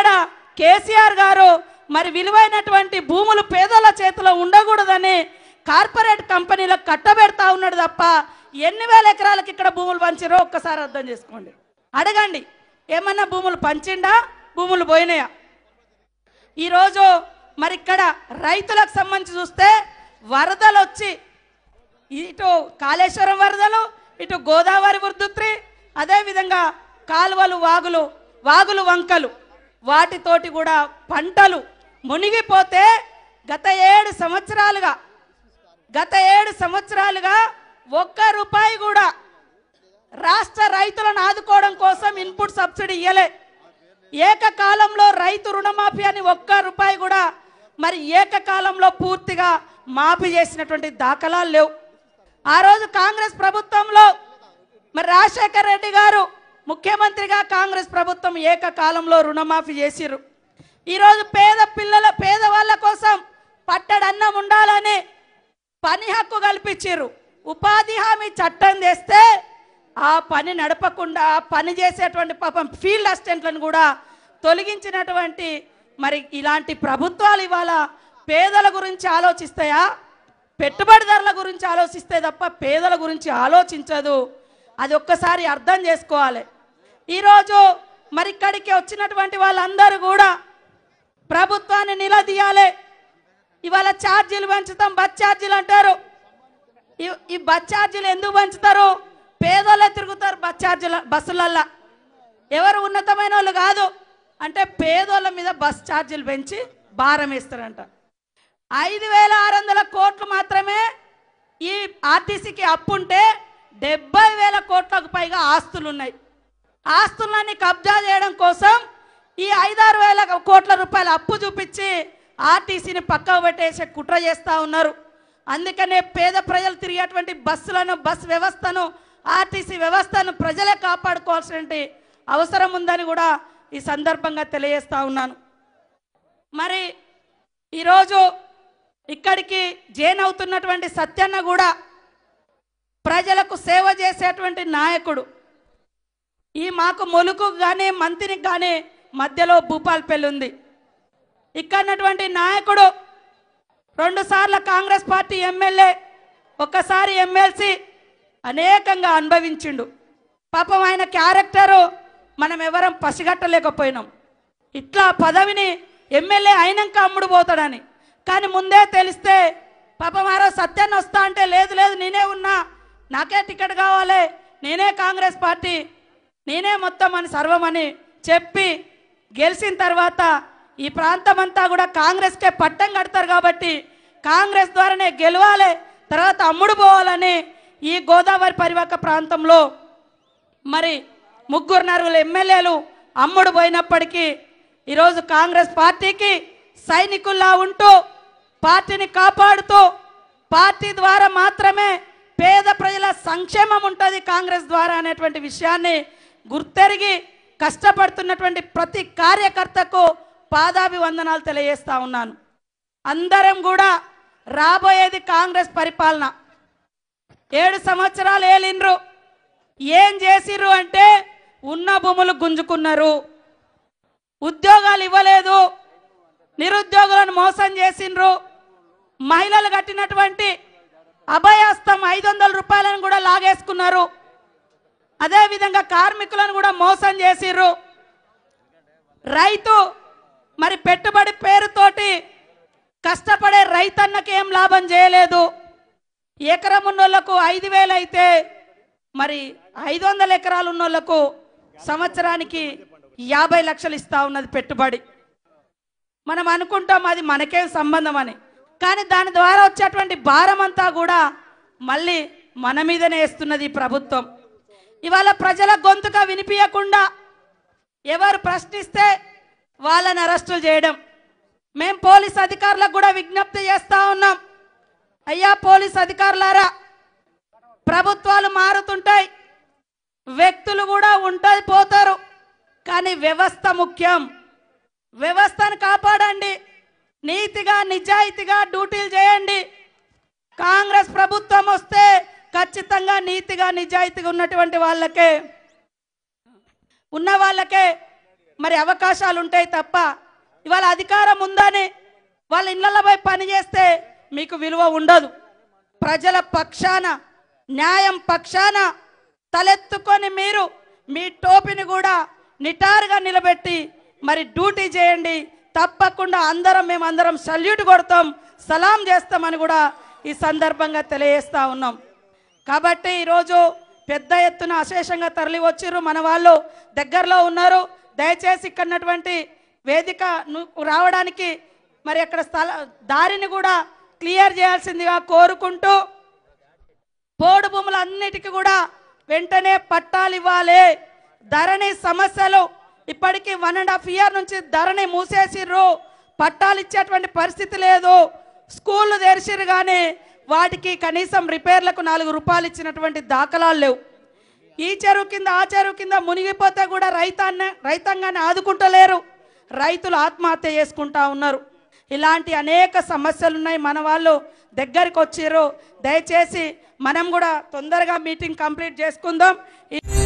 ఇక్కడ కేసీఆర్ గారు మరి విలువైనటువంటి భూములు పేదల చేతిలో ఉండకూడదని కార్పొరేట్ కంపెనీలకు కట్టబెడతా ఉన్నాడు తప్ప ఎన్ని వేల ఎకరాలకు ఇక్కడ భూములు పంచిరో ఒక్కసారి అర్థం చేసుకోండి అడగండి ఏమన్నా భూములు పంచిండా భూములు పోయినాయా ఈరోజు మరి ఇక్కడ రైతులకు సంబంధించి చూస్తే వరదలు వచ్చి ఇటు కాళేశ్వరం వరదలు ఇటు గోదావరి వృద్ధుత్రి అదేవిధంగా కాలువలు వాగులు వాగులు వంకలు వాటితోటి కూడా పంటలు మునిగిపోతే గత ఏడు సంవత్సరాలుగా గత ఏడు సంవత్సరాలుగా ఒక్క రూపాయి కూడా రాష్ట్ర రైతులను ఆదుకోవడం కోసం ఇన్పుట్ సబ్సిడీ ఇయ్యలే ఏకకాలంలో రైతు రుణమాఫీ అని ఒక్క రూపాయి కూడా మరి ఏకకాలంలో పూర్తిగా మాఫీ చేసినటువంటి దాఖలాలు లేవు ఆ రోజు కాంగ్రెస్ ప్రభుత్వంలో మరి రాజశేఖర్ రెడ్డి గారు ముఖ్యమంత్రిగా కాంగ్రెస్ ప్రభుత్వం ఏకకాలంలో రుణమాఫీ చేసిర్రు ఈరోజు పేద పిల్లల పేదవాళ్ళ కోసం పట్టడన్నం ఉండాలని పని హక్కు కల్పించారు ఉపాధి హామీ చట్టం చేస్తే ఆ పని నడపకుండా ఆ పని చేసేటువంటి పాపం ఫీల్డ్ అసిస్టెంట్లను కూడా తొలగించినటువంటి మరి ఇలాంటి ప్రభుత్వాలు ఇవాళ పేదల గురించి ఆలోచిస్తాయా పెట్టుబడిదారుల గురించి ఆలోచిస్తే తప్ప పేదల గురించి ఆలోచించదు అది ఒక్కసారి అర్థం చేసుకోవాలి ఈరోజు మరి ఇక్కడికి వచ్చినటువంటి వాళ్ళందరూ కూడా ప్రభుత్వాన్ని నిలదీయాలి ఇవాళ ఛార్జీలు పెంచుతాం బస్ ఛార్జీలు అంటారు ఈ- ఈ బస్ ఛార్జీలు ఎందుకు పెంచుతారు పేదోళ్ళే తిరుగుతారు బస్ ఛార్జీల బస్సులల్లా ఎవరు ఉన్నతమైన వాళ్ళు కాదు అంటే పేదోళ్ళ మీద బస్ ఛార్జీలు పెంచి భారం వేస్తారంట ఐదు వేల ఆరు వందల కోట్లు మాత్రమే ఈ ఆర్టీసీకి అప్పుంటే డెబ్బై వేల కోట్లకు పైగా ఆస్తులు ఉన్నాయి ఆస్తులన్నీ కబ్జా చేయడం కోసం ఈ ఐదారు వేల కోట్ల రూపాయల అప్పు చూపించి ఆర్టీసీని పక్కకు పెట్టేసే కుట్ర చేస్తూ ఉన్నారు అందుకనే పేద ప్రజలు తిరిగేటువంటి బస్సులను బస్ వ్యవస్థను ఆర్టీసీ వ్యవస్థను ప్రజలే కాపాడుకోవాల్సిన అవసరం ఉందని కూడా ఈ సందర్భంగా తెలియజేస్తా ఉన్నాను మరి ఈరోజు ఇక్కడికి జైన్ అవుతున్నటువంటి సత్యన్న కూడా ప్రజలకు సేవ చేసేటువంటి నాయకుడు ఈ మాకు మొలుకు కానీ మంత్రికి కానీ మధ్యలో భూపాల్పల్లి ఉంది ఇక్కడటువంటి నాయకుడు రెండు సార్లు కాంగ్రెస్ పార్టీ ఎమ్మెల్యే ఒక్కసారి ఎమ్మెల్సీ అనేకంగా అనుభవించిండు పాపం ఆయన క్యారెక్టరు మనం ఎవరం పసిగట్టలేకపోయినాం ఇట్లా పదవిని ఎమ్మెల్యే అయినాక అమ్ముడు పోతాడని కానీ ముందే తెలిస్తే పాపం ఆరో సత్యాన్ని వస్తా అంటే లేదు లేదు నేనే ఉన్నా నాకే టికెట్ కావాలి నేనే కాంగ్రెస్ పార్టీ నేనే మొత్తం అని సర్వమని చెప్పి గెలిచిన తర్వాత ఈ ప్రాంతం అంతా కూడా కాంగ్రెస్కే పట్టం కడతారు కాబట్టి కాంగ్రెస్ ద్వారానే గెలవాలి తర్వాత అమ్ముడు పోవాలని ఈ గోదావరి పరివాహక ప్రాంతంలో మరి ముగ్గురు నలుగురు ఎమ్మెల్యేలు అమ్ముడు పోయినప్పటికీ ఈరోజు కాంగ్రెస్ పార్టీకి సైనికుల్లా ఉంటూ పార్టీని కాపాడుతూ పార్టీ ద్వారా మాత్రమే పేద ప్రజల సంక్షేమం ఉంటుంది కాంగ్రెస్ ద్వారా అనేటువంటి విషయాన్ని గుర్తెరిగి కష్టపడుతున్నటువంటి ప్రతి కార్యకర్తకు పాదాభివందనాలు తెలియజేస్తా ఉన్నాను అందరం కూడా రాబోయేది కాంగ్రెస్ పరిపాలన ఏడు సంవత్సరాలు ఏలిండ్రు ఏం చేసిర్రు అంటే ఉన్న భూములు గుంజుకున్నారు ఉద్యోగాలు ఇవ్వలేదు నిరుద్యోగులను మోసం చేసిండ్రు మహిళలు కట్టినటువంటి అభయాస్తం ఐదు వందల రూపాయలను కూడా లాగేసుకున్నారు అదేవిధంగా కార్మికులను కూడా మోసం చేసిర్రు రైతు మరి పెట్టుబడి పేరుతోటి కష్టపడే రైతన్నకి ఏం లాభం చేయలేదు ఎకరం ఉన్నోళ్లకు ఐదు వేలు అయితే మరి ఐదు వందల ఎకరాలు ఉన్నోళ్లకు సంవత్సరానికి యాభై లక్షలు ఇస్తా ఉన్నది పెట్టుబడి మనం అనుకుంటాం అది మనకేం సంబంధం అని కానీ దాని ద్వారా వచ్చేటువంటి భారం అంతా కూడా మళ్ళీ మన మీదనే వేస్తున్నది ఈ ప్రభుత్వం ఇవాళ ప్రజల గొంతుగా వినిపించకుండా ఎవరు ప్రశ్నిస్తే వాళ్ళని అరెస్టులు చేయడం మేం పోలీస్ అధికారులకు కూడా విజ్ఞప్తి చేస్తా ఉన్నాం అయ్యా పోలీస్ అధికారులారా ప్రభుత్వాలు మారుతుంటాయి వ్యక్తులు కూడా ఉంటాయి పోతారు కానీ వ్యవస్థ ముఖ్యం వ్యవస్థను కాపాడండి నీతిగా నిజాయితీగా డ్యూటీలు చేయండి కాంగ్రెస్ ప్రభుత్వం వస్తే ఖచ్చితంగా నీతిగా నిజాయితీగా ఉన్నటువంటి వాళ్ళకే ఉన్న వాళ్ళకే మరి అవకాశాలు ఉంటాయి తప్ప ఇవాళ అధికారం ఉందని వాళ్ళ ఇళ్లలో పోయి పని చేస్తే మీకు విలువ ఉండదు ప్రజల పక్షాన న్యాయం పక్షాన తలెత్తుకొని మీరు మీ టోపీని కూడా నిటారుగా నిలబెట్టి మరి డ్యూటీ చేయండి తప్పకుండా అందరం మేము అందరం సల్యూట్ కొడతాం సలాం చేస్తామని కూడా ఈ సందర్భంగా తెలియజేస్తా ఉన్నాం కాబట్టి ఈరోజు పెద్ద ఎత్తున అశేషంగా తరలి వచ్చిర్రు మన వాళ్ళు దగ్గరలో ఉన్నారు దయచేసి ఇక్కడ ఉన్నటువంటి వేదిక ను- రావడానికి మరి అక్కడ స్థల దారిని కూడా క్లియర్ చేయాల్సిందిగా కోరుకుంటూ పోడు భూములన్నిటికీ కూడా వెంటనే పట్టాలు ఇవ్వాలి ధరణి సమస్యలు ఇప్పటికీ వన్ అండ్ హాఫ్ ఇయర్ నుంచి ధరణి మూసేసిర్రు పట్టాలు ఇచ్చేటువంటి పరిస్థితి లేదు స్కూళ్ళు తెరిచిర్రు కానీ వాటికి కనీసం రిపేర్లకు నాలుగు రూపాయలు ఇచ్చినటువంటి దాఖలాలు లేవు ఈ చెరువు కింద ఆ చెరువు కింద మునిగిపోతే కూడా రైతాన్ని రైతాంగాన్ని ఆదుకుంటలేరు రైతులు ఆత్మహత్య చేసుకుంటా ఉన్నారు ఇలాంటి అనేక సమస్యలు ఉన్నాయి మన వాళ్ళు దగ్గరికి వచ్చిర్రు దయచేసి మనం కూడా తొందరగా మీటింగ్ కంప్లీట్ చేసుకుందాం ఈ-